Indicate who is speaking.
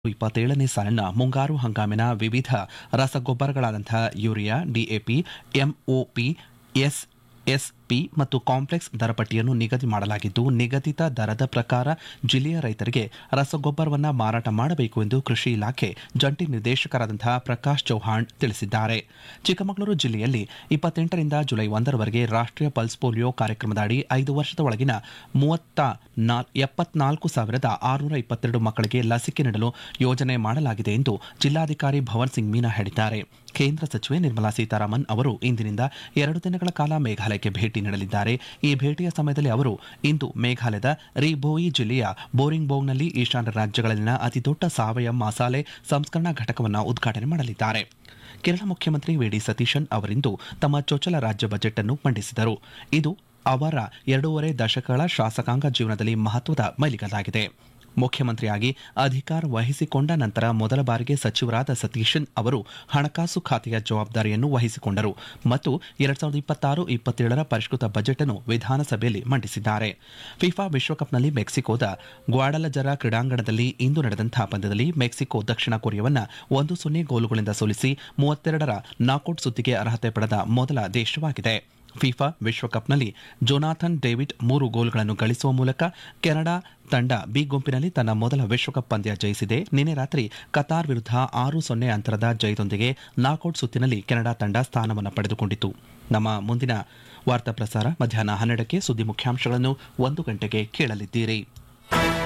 Speaker 1: ಇಪ್ಪತ್ತೇಳನೇ ಸಾಲಿನ ಮುಂಗಾರು ಹಂಗಾಮಿನ ವಿವಿಧ ರಸಗೊಬ್ಬರಗಳಾದಂಥ ಯೂರಿಯಾ ಡಿಎಪಿ ಎಂಒಪಿ ಎಸ್ಎಸ್ಪಿ ಮತ್ತು ಕಾಂಪ್ಲೆಕ್ಸ್ ದರಪಟ್ಟಿಯನ್ನು ನಿಗದಿ ಮಾಡಲಾಗಿದ್ದು ನಿಗದಿತ ದರದ ಪ್ರಕಾರ ಜಿಲ್ಲೆಯ ರೈತರಿಗೆ ರಸಗೊಬ್ಬರವನ್ನು ಮಾರಾಟ ಮಾಡಬೇಕು ಎಂದು ಕೃಷಿ ಇಲಾಖೆ ಜಂಟಿ ನಿರ್ದೇಶಕರಾದಂತಹ ಪ್ರಕಾಶ್ ಚೌಹಾಣ್ ತಿಳಿಸಿದ್ದಾರೆ ಚಿಕ್ಕಮಗಳೂರು ಜಿಲ್ಲೆಯಲ್ಲಿ ಇಪ್ಪತ್ತೆಂಟರಿಂದ ಜುಲೈ ಒಂದರವರೆಗೆ ರಾಷ್ಟ್ರೀಯ ಪಲ್ಸ್ ಪೋಲಿಯೋ ಕಾರ್ಯಕ್ರಮದ ಅಡಿ ಐದು ವರ್ಷದ ಒಳಗಿನ ಮೂವತ್ತ ಎಪ್ಪತ್ನಾಲ್ಕು ಸಾವಿರದ ಆರುನೂರ ಇಪ್ಪತ್ತೆರಡು ಮಕ್ಕಳಿಗೆ ಲಸಿಕೆ ನೀಡಲು ಯೋಜನೆ ಮಾಡಲಾಗಿದೆ ಎಂದು ಜಿಲ್ಲಾಧಿಕಾರಿ ಭವನ್ ಸಿಂಗ್ ಮೀನಾ ಹೇಳಿದ್ದಾರೆ ಕೇಂದ್ರ ಸಚಿವೆ ನಿರ್ಮಲಾ ಸೀತಾರಾಮನ್ ಅವರು ಇಂದಿನಿಂದ ಎರಡು ದಿನಗಳ ಕಾಲ ಮೇಘಾಲಯಕ್ಕೆ ಭೇಟಿ ನೀಡಲಿದ್ದಾರೆ ಈ ಭೇಟಿಯ ಸಮಯದಲ್ಲಿ ಅವರು ಇಂದು ಮೇಘಾಲಯದ ರಿಬೋಯಿ ಜಿಲ್ಲೆಯ ಬೋರಿಂಗ್ಬೋಂಗ್ನಲ್ಲಿ ಈಶಾನ್ಯ ರಾಜ್ಯಗಳಲ್ಲಿನ ಅತಿದೊಡ್ಡ ಸಾವಯವ ಮಸಾಲೆ ಸಂಸ್ಕರಣಾ ಘಟಕವನ್ನು ಉದ್ಘಾಟನೆ ಮಾಡಲಿದ್ದಾರೆ ಕೇರಳ ಮುಖ್ಯಮಂತ್ರಿ ವಿಡಿ ಸತೀಶನ್ ಅವರಿಂದು ತಮ್ಮ ಚೊಚ್ಚಲ ರಾಜ್ಯ ಬಜೆಟ್ ಅನ್ನು ಮಂಡಿಸಿದರು ಇದು ಅವರ ಎರಡೂವರೆ ದಶಕಗಳ ಶಾಸಕಾಂಗ ಜೀವನದಲ್ಲಿ ಮಹತ್ವದ ಮೈಲಿಗಲ್ಲಾಗಿದೆ ಮುಖ್ಯಮಂತ್ರಿಯಾಗಿ ಅಧಿಕಾರ ವಹಿಸಿಕೊಂಡ ನಂತರ ಮೊದಲ ಬಾರಿಗೆ ಸಚಿವರಾದ ಸತೀಶನ್ ಅವರು ಹಣಕಾಸು ಖಾತೆಯ ಜವಾಬ್ದಾರಿಯನ್ನು ವಹಿಸಿಕೊಂಡರು ಮತ್ತು ಎರಡ್ ಸಾವಿರದ ಇಪ್ಪತ್ತಾರು ಇಪ್ಪತ್ತೇಳರ ಪರಿಷ್ಕೃತ ಬಜೆಟ್ ಅನ್ನು ವಿಧಾನಸಭೆಯಲ್ಲಿ ಮಂಡಿಸಿದ್ದಾರೆ ಫಿಫಾ ವಿಶ್ವಕಪ್ನಲ್ಲಿ ಮೆಕ್ಸಿಕೋದ ಗ್ವಾಡಲಜರ ಕ್ರೀಡಾಂಗಣದಲ್ಲಿ ಇಂದು ನಡೆದಂತಹ ಪಂದ್ಯದಲ್ಲಿ ಮೆಕ್ಸಿಕೋ ದಕ್ಷಿಣ ಕೊರಿಯಾವನ್ನ ಒಂದು ಸೊನ್ನೆ ಗೋಲುಗಳಿಂದ ಸೋಲಿಸಿ ಮೂವತ್ತೆರಡರ ನಾಕೌಟ್ ಸುತ್ತಿಗೆ ಅರ್ಹತೆ ಪಡೆದ ಮೊದಲ ದೇಶವಾಗಿದೆ ಫಿಫಾ ವಿಶ್ವಕಪ್ನಲ್ಲಿ ಜೊನಾಥನ್ ಡೇವಿಡ್ ಮೂರು ಗೋಲ್ಗಳನ್ನು ಗಳಿಸುವ ಮೂಲಕ ಕೆನಡಾ ತಂಡ ಬಿ ಗುಂಪಿನಲ್ಲಿ ತನ್ನ ಮೊದಲ ವಿಶ್ವಕಪ್ ಪಂದ್ಯ ಜಯಿಸಿದೆ ನಿನ್ನೆ ರಾತ್ರಿ ಕತಾರ್ ವಿರುದ್ಧ ಆರು ಸೊನ್ನೆ ಅಂತರದ ಜಯದೊಂದಿಗೆ ನಾಕೌಟ್ ಸುತ್ತಿನಲ್ಲಿ ಕೆನಡಾ ತಂಡ ಸ್ಥಾನವನ್ನು ಪಡೆದುಕೊಂಡಿತು ನಮ್ಮ ಮುಂದಿನ ವಾರ್ತಾ ಪ್ರಸಾರ ಮಧ್ಯಾಹ್ನ ಹನ್ನೆರಡಕ್ಕೆ ಸುದ್ದಿ ಮುಖ್ಯಾಂಶಗಳನ್ನು ಒಂದು ಗಂಟೆಗೆ ಕೇಳಲಿದ್ದೀರಿ